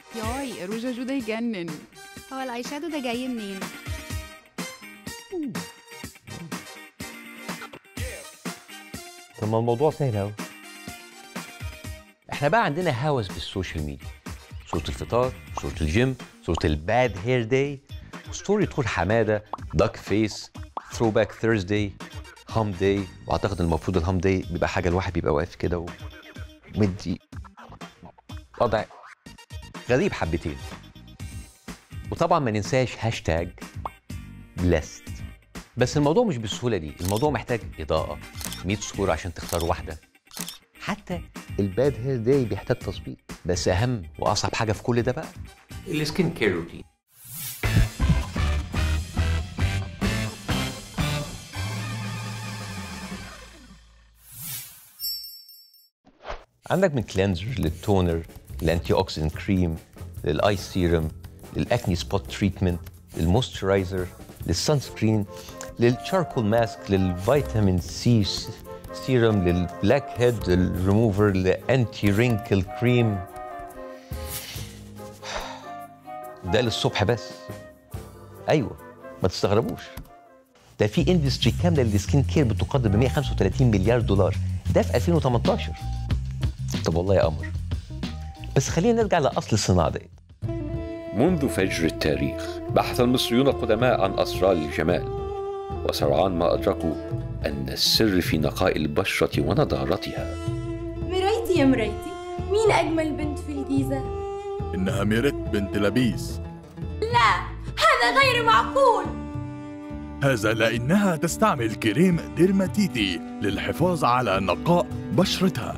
ياي روجاجو ده يجنن هو الاي شادو ده جاي منين طب ما الموضوع سهل اهو احنا بقى عندنا هوس بالسوشيال ميديا صورة الفطار صورة الجيم صورة الباد هير داي ستوري طول حمادة داك فيس ثرو باك ثيرزداي هام داي واعتقد المفروض الهام داي بيبقى حاجة الواحد بيبقى واقف كده ومدي وضع غريب حبتين وطبعا ما ننساش هاشتاج بلست بس الموضوع مش بالسهولة دي الموضوع محتاج إضاءة 100 صورة عشان تختار واحدة حتى الباد هير داي بيحتاج تظبيط بس أهم وأصعب حاجة في كل ده بقى السكين كير روتين عندك من كلينزر للتونر للانتي اوكسيدنت كريم للاي سيرم للاكني سبوت تريتمنت للموسترايزر للسان سكرين للشاركول ماسك للفيتامين سي سيرم للبلاك هيد ريموفر لانتي رينكل كريم ده للصبح بس ايوه ما تستغربوش ده في اندستري كامله للسكين كير بتقدر ب 135 مليار دولار ده في 2018 طب والله يا قمر بس خلينا نرجع لاصل الصناعه دي منذ فجر التاريخ بحث المصريون القدماء عن اسرار الجمال وسرعان ما ادركوا ان السر في نقاء البشره ونضارتها مرايتي يا مرايتي مين أجمل بنت في الجيزة؟ إنها ميرت بنت لبيس هذا غير معقول هذا لأنها تستعمل كريم ديرماتيتي للحفاظ على نقاء بشرتها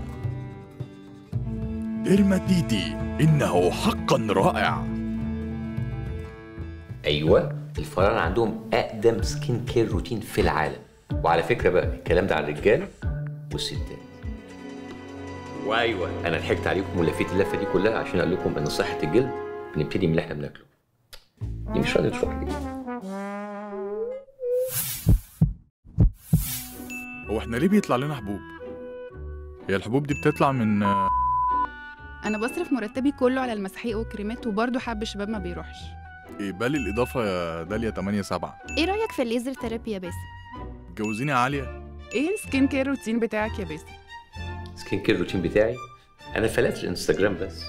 ديرماتيتي إنه حقا رائع ايوه الفراعنه عندهم اقدم سكين كير روتين في العالم وعلى فكره بقى الكلام ده على الرجاله والستات وايوه انا ضحكت عليكم ولفيت اللفه دي كلها عشان اقول لكم ان صحه الجلد بنبتدي من اللي احنا بناكله دي مش راضيه تروح ليه هو إحنا ليه بيطلع لنا حبوب؟ هي الحبوب دي بتطلع من انا بصرف مرتبي كله على المساحيق والكريمات وبرضه حب الشباب ما بيروحش إقبال الإضافة يا داليا 8 7 ايه رايك في الليزر ثيرابي يا باسم اتجوزيني يا عالية ايه السكين كير روتين بتاعك يا باسم سكين كير روتين بتاعي انا فلاتر انستجرام بس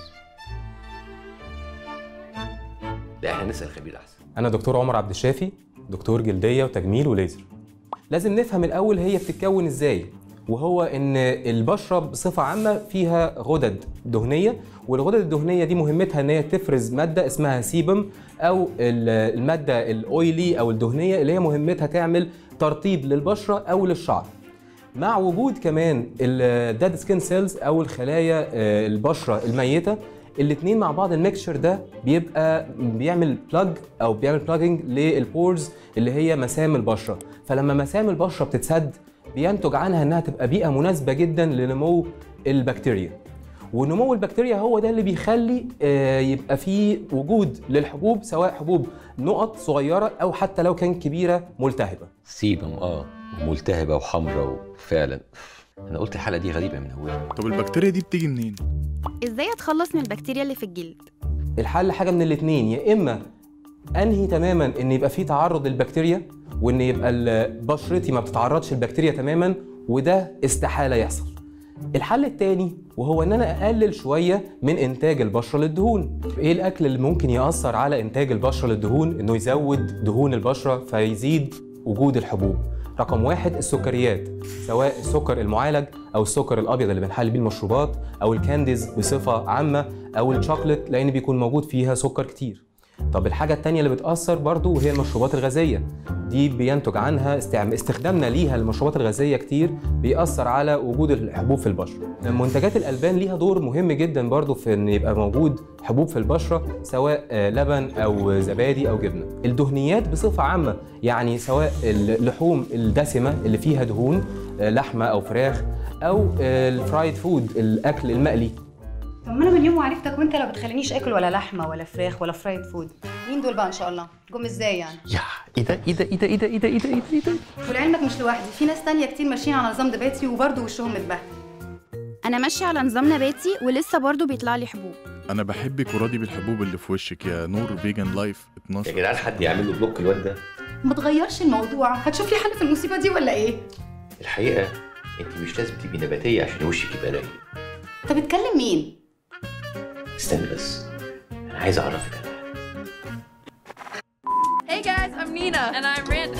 لا احنا نسال خبير احسن أنا دكتور عمر عبد الشافي دكتور جلدية وتجميل وليزر لازم نفهم الأول هي بتتكون إزاي وهو إن البشرة بصفة عامة فيها غدد دهنية والغدد الدهنية دي مهمتها إن هي تفرز مادة اسمها سيبم أو ال- المادة الأويلي أو الدهنية اللي هي مهمتها تعمل ترطيب للبشرة أو للشعر مع وجود كمان الديد سكين سيلز او الخلايا آه، البشره الميته الاثنين مع بعض الميكشر ده بيبقى بيعمل بلاج او بيعمل بلاجنج للبورز اللي هي مسام البشره فلما مسام البشره بتتسد بينتج عنها انها تبقى بيئه مناسبه جدا لنمو البكتيريا ونمو البكتيريا هو ده اللي بيخلي آه، يبقى فيه وجود للحبوب سواء حبوب نقط صغيره او حتى لو كانت كبيره ملتهبه سيبم اه ملتهبه وحمراء وفعلا انا قلت الحلقه دي غريبه من اولها طب البكتيريا دي بتيجي منين؟ ازاي اتخلص من البكتيريا اللي في الجلد الحل حاجه من الاثنين يا اما انهي تماما ان يبقى في تعرض للبكتيريا وان يبقى ال- بشرتي ما بتتعرضش للبكتيريا تماما وده استحاله يحصل الحل الثاني وهو ان انا اقلل شويه من انتاج البشره للدهون ايه الاكل اللي ممكن ياثر على انتاج البشره للدهون انه يزود دهون البشره فيزيد وجود الحبوب رقم واحد السكريات سواء السكر المعالج او السكر الابيض اللي بنحل بيه المشروبات او الكانديز بصفه عامه او الشوكليت لان بيكون موجود فيها سكر كتير طب الحاجة التانية اللي بتأثر برضو وهي المشروبات الغازية دي بينتج عنها استعم... استخدامنا ليها المشروبات الغازية كتير بيأثر على وجود الحبوب في البشرة منتجات الألبان ليها دور مهم جدا برضو في ان يبقى موجود حبوب في البشرة سواء آه، لبن أو زبادي أو جبنة الدهنيات بصفة عامة يعني سواء اللحوم الدسمة اللي فيها دهون آه، لحمة أو فراخ أو آه، الفرايد فود الأكل المقلي طب ما انا من يوم ما عرفتك وانت لا بتخلينيش اكل ولا لحمه ولا فراخ ولا فرايد فود مين دول بقى ان شاء الله جم ازاي يعني يا ايه ده ايه ده ايه ده ايه ده ايه ده ايه ده ايه ده ولعلمك مش لوحدي في ناس تانية كتير ماشيين على نظام دباتي وبرضه وشهم متبهدل انا ماشيه على نظام نباتي ولسه برضو بيطلع لي حبوب انا بحبك وراضي بالحبوب اللي في وشك يا نور فيجن لايف يا 12 جدعان حد يعمل له بلوك الواد ده ما تغيرش الموضوع هتشوف لي حل في المصيبه دي ولا ايه الحقيقه انت مش لازم تبقي نباتيه عشان وشك يبقى رايق انت بتكلم مين استني بس انا عايز اعرفك انا Hey guys, I'm Nina. And I'm Randa.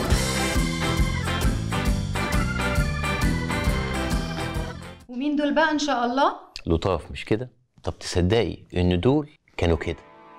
ومين دول بقى ان شاء الله لطاف مش كده طب تصدقي ان دول كانوا كده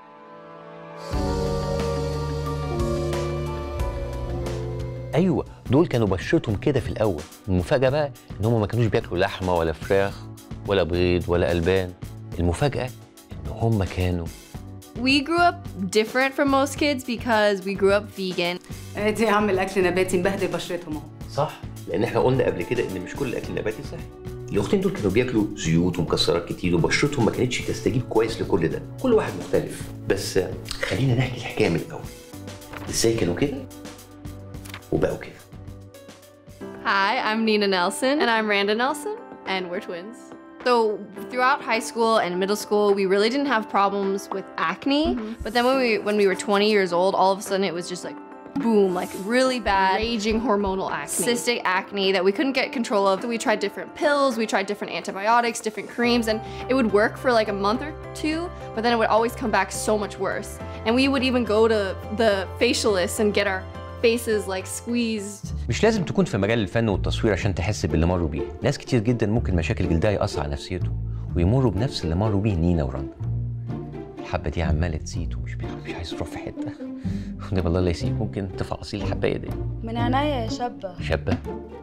ايوه دول كانوا بشرتهم كده في الاول المفاجاه بقى ان هم ما كانوش بياكلوا لحمه ولا فراخ ولا بيض ولا البان المفاجاه ان هم كانوا We grew up different from most kids because we grew up vegan. ادي يا عم الاكل نباتي مبهدل بشرتهم اهو صح لان احنا قلنا قبل كده ان مش كل الاكل النباتي صحي الاختين دول كانوا بياكلوا زيوت ومكسرات كتير وبشرتهم ما كانتش تستجيب كويس لكل ده كل واحد مختلف بس خلينا نحكي الحكايه من الاول ازاي كانوا كده وبقوا كده Hi, I'm Nina Nelson. And I'm Randa Nelson. And we're twins. So, throughout high school and middle school, we really didn't have problems with acne. But then when we when we were 20 years old, all of a sudden it was just like boom, like really bad raging hormonal acne. Cystic acne that we couldn't get control of. We tried different pills, we tried different antibiotics, different creams, and it would work for like a month or two, but then it would always come back so much worse. And we would even go to the facialists and get our faces like squeezed مش لازم تكون في مجال الفن والتصوير عشان تحس باللي مروا بيه ناس كتير جدا ممكن مشاكل جلدها يأثر على نفسيتهم ويمروا بنفس اللي مروا بيه نينا ورندا الحبه دي عماله تزيد ومش بي- مش عايز تروح في حته ونبقى الله لا يسيك ممكن تفاصيل الحبايه دي من عناية يا شابة شابه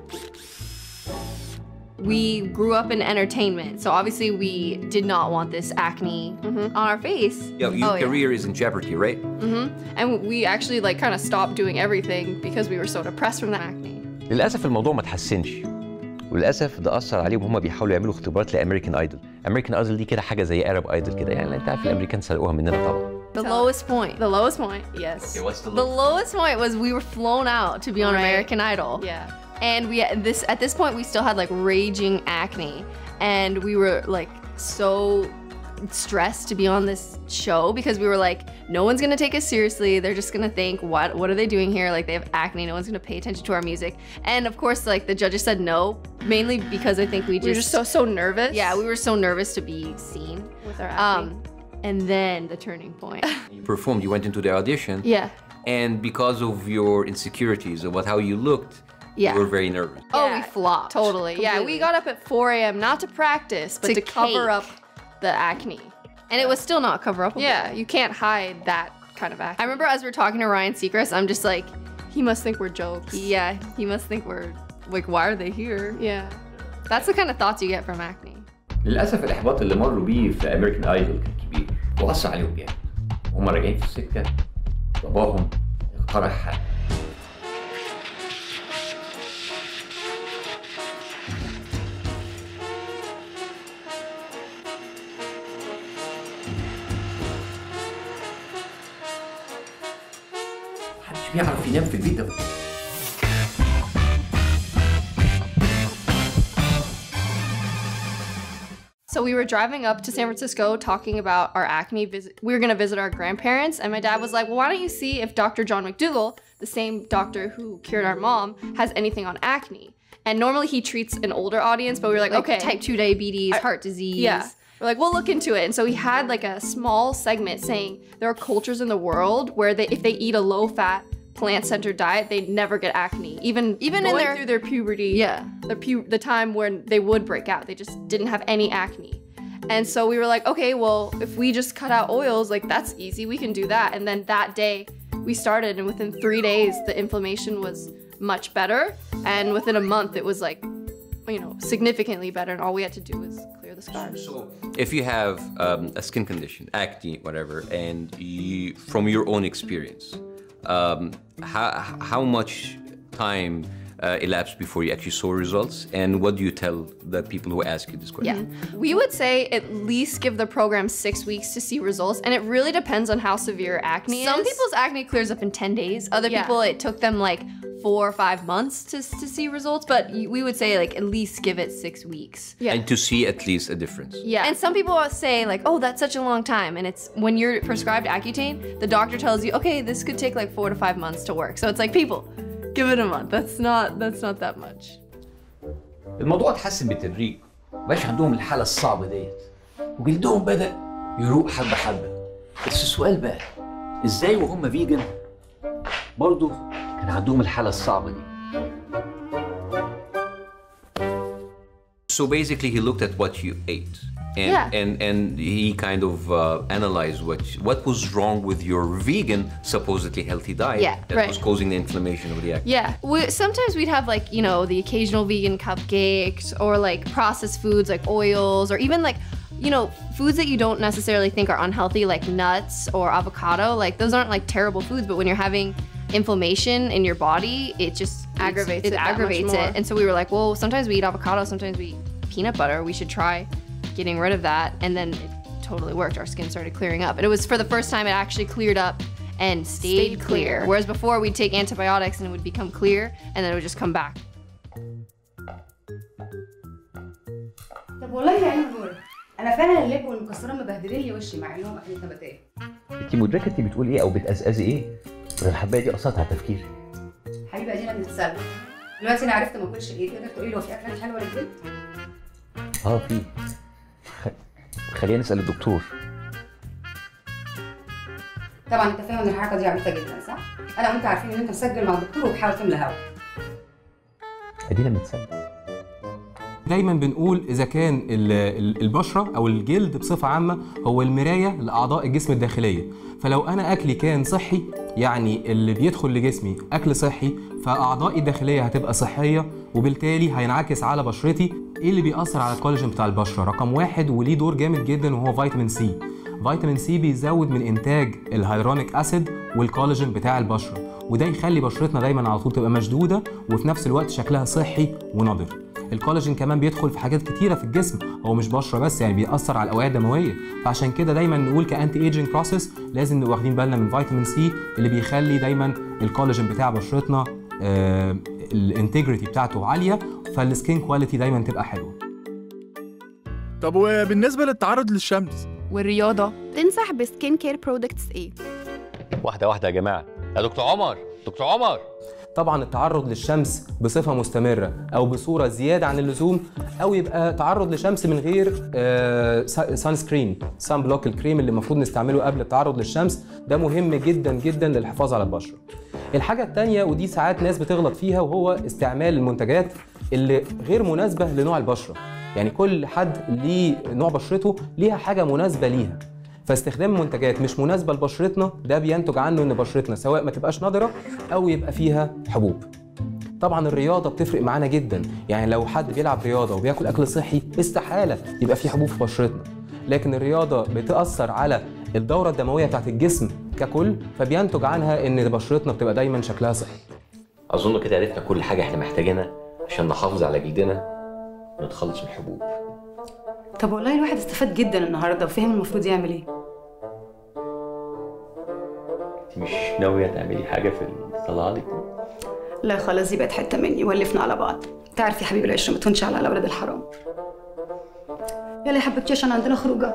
we grew up in entertainment, so obviously we did not want this acne on our face. Yo, your Oh, yeah. career is in jeopardy, right? And we actually like kind of stopped doing everything because we were so depressed from the acne. للاسف الموضوع ما اتحسنش وللاسف ده اثر عليهم هم بيحاولوا يعملوا اختبارات لامريكان ايدول امريكان ايدول دي كده حاجه زي ارب ايدول كده يعني انت عارف الامريكان سرقوها مننا طبعا The lowest point. The lowest point. Yes. Okay, what's the the lowest point was we were flown out to be on American Idol. Yeah. And we this at this point we still had like raging acne, and we were like so stressed to be on this show because we were like, no one's gonna take us seriously. They're just gonna think, what what are they doing here? Like they have acne. No one's gonna pay attention to our music. And of course, like the judges said no, mainly because I think we just We were just so so nervous. yeah we were so nervous to be seen. with our acne. Um, and then the turning point. You performed, you went into the audition, yeah. and because of your insecurities about how you looked, Yeah. you were very nervous. Oh, we flopped. Totally. Yeah, we Completely. got up at 4 a.m. not to practice, but To to, cover cake. up the acne. And it was still not coverable. Yeah, you can't hide that kind of acne. I remember as we were talking to Ryan Seacrest, I'm just like, he must think we're jokes. yeah, he must think we're like, why are they here? Yeah. That's the kind of thoughts you get from acne. للاسف الاحباط اللي مروا بيه في امريكان ايدول كان كبير واثر عليهم جامد وهم راجعين في السكه باباهم اقترح حل محدش بيعرف ينام في البيت ده So we were driving up to San Francisco talking about our acne visit. We were gonna visit our grandparents, and my dad was like, "Well, why don't you see if Dr. John McDougall, the same doctor who cured our mom, has anything on acne?" And normally he treats an older audience, but we were like, Like "Okay, type two diabetes, heart disease." yeah. We're like, we'll look into it. And so he had like a small segment saying there are cultures in the world where they, if they eat a low-fat, plant-centered diet, they never get acne. Even even in Going their through their puberty. yeah, the pu- the time when they would break out. They just didn't have any acne. And so we were like, okay, well, if we just cut out oils, like that's easy. We can do that. And then that day we started and within 3 days the inflammation was much better and within a month it was like you know, significantly better and all we had to do was clear the scars. So, if you have um, a skin condition, acne, whatever, and you, from your own experience, um, how, how much time uh, elapsed before you actually saw results? And what do you tell the people who ask you this question? Yeah. We would say at least give the program six weeks to see results, and it really depends on how severe acne Some is. people's acne clears up in 10 days. Other Yeah. people, it took them like four or five months to, to see results, but y- we would say like at least give it six weeks. Yeah. And to see at least a difference. Yeah. And some people say like, oh, that's such a long time. And it's when you're prescribed Accutane, the doctor tells you, okay, this could take like four to five months to work. So it's like, people, give it a month. That's not that's not that much. الموضوع اتحسن بالتدريج مبقاش عندهم الحالة الصعبة ديت وجلدهم بدأ يروق حبة حبة بس السؤال بقى ازاي وهم فيجن برضه كان عندهم الحالة الصعبة دي So basically, he looked at what you ate. And, Yeah. and and he kind of uh, analyzed what what was wrong with your vegan, supposedly healthy diet Yeah, that right. was causing the inflammation of the acne. Yeah. We, sometimes we'd have like, you know, the occasional vegan cupcakes or like processed foods like oils or even like, you know, foods that you don't necessarily think are unhealthy like nuts or avocado. Like those aren't like terrible foods, but when you're having inflammation in your body, it just it's- Aggravates it, it that much aggravates more. it. And so we were like, well, sometimes we eat avocado, sometimes we eat peanut butter. We should try getting rid of that. And then it totally worked. Our skin started clearing up. And it was for the first time it actually cleared up and stayed, Stayed clear. clear. Whereas before we'd take antibiotics and it would become clear and then it would just come back. طب والله يا عين نور انا فعلا اللب والمكسرات مبهدلين لي وشي مع انهم اكلت نباتيه انت مدركه انت بتقولي ايه او بتقزقزي ايه؟ ده الحبايه دي اثرت على تفكيري حبيبي ادينا بنتسلى دلوقتي انا عرفت ما اكلش ايه تقدر تقولي لي هو في اكلات حلوه للبيت اه في خ... خلينا نسال الدكتور طبعا انت فاهم ان الحركه دي عبيطه جدا صح انا وانت عارفين ان انت مسجل مع الدكتور وبحاول تملى هوا ادينا بنتسلى دايما بنقول اذا كان ال- ال- البشره او الجلد بصفه عامه هو المرايه لاعضاء الجسم الداخليه فلو انا اكلي كان صحي يعني اللي بيدخل لجسمي اكل صحي فاعضائي الداخليه هتبقى صحيه وبالتالي هينعكس على بشرتي ايه اللي بيأثر على الكولاجين بتاع البشره رقم واحد وليه دور جامد جدا وهو فيتامين سي فيتامين سي بيزود من انتاج الهيرونيك اسيد والكولاجين بتاع البشره وده يخلي بشرتنا دايما على طول تبقى مشدوده وفي نفس الوقت شكلها صحي ونضر الكولاجين كمان بيدخل في حاجات كتيره في الجسم هو مش بشره بس يعني بيأثر على الاوعيه الدمويه فعشان كده دايما نقول كانتي ايجنج بروسيس لازم نبقى واخدين بالنا من فيتامين سي اللي بيخلي دايما الكولاجين بتاع بشرتنا آه الانتجريتي بتاعته عاليه فالسكين كواليتي دايما تبقى حلوه طب وبالنسبة للتعرض للشمس والرياضه تنصح بسكين كير برودكتس ايه واحده واحده يا جماعه يا دكتور عمر دكتور عمر طبعا التعرض للشمس بصفه مستمره او بصوره زياده عن اللزوم او يبقى تعرض لشمس من غير سان سكرين سان بلوك الكريم اللي المفروض نستعمله قبل التعرض للشمس ده مهم جدا جدا للحفاظ على البشره الحاجه الثانيه ودي ساعات ناس بتغلط فيها وهو استعمال المنتجات اللي غير مناسبه لنوع البشره يعني كل حد ليه نوع بشرته ليها حاجه مناسبه ليها فاستخدام منتجات مش مناسبه لبشرتنا ده بينتج عنه ان بشرتنا سواء ما تبقاش نضره او يبقى فيها حبوب طبعا الرياضه بتفرق معانا جدا يعني لو حد بيلعب رياضه وبياكل اكل صحي استحاله يبقى فيه حبوب في بشرتنا لكن الرياضه بتاثر على الدوره الدمويه بتاعت الجسم ككل فبينتج عنها ان بشرتنا بتبقى دايما شكلها صحي اظن كده عرفنا كل حاجه احنا محتاجينها عشان نحافظ على جلدنا ونتخلص من الحبوب طب والله الواحد استفاد جدا النهارده وفهم المفروض يعمل ايه انت مش ناويه تعملي حاجه في الصلاه دي لا خلاص دي بقت حته مني ولفنا على بعض تعرف يا حبيبي العشره ما تهونش على اولاد الحرام يلا يا حبيبتي عشان عندنا خروجه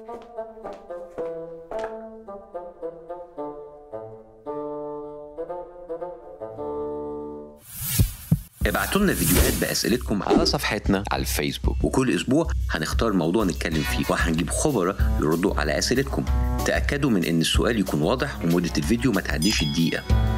ابعتوا لنا فيديوهات باسئلتكم على صفحتنا على الفيسبوك وكل اسبوع هنختار موضوع نتكلم فيه وهنجيب خبراء يردوا على اسئلتكم تاكدوا من ان السؤال يكون واضح ومده الفيديو ما تعديش الدقيقه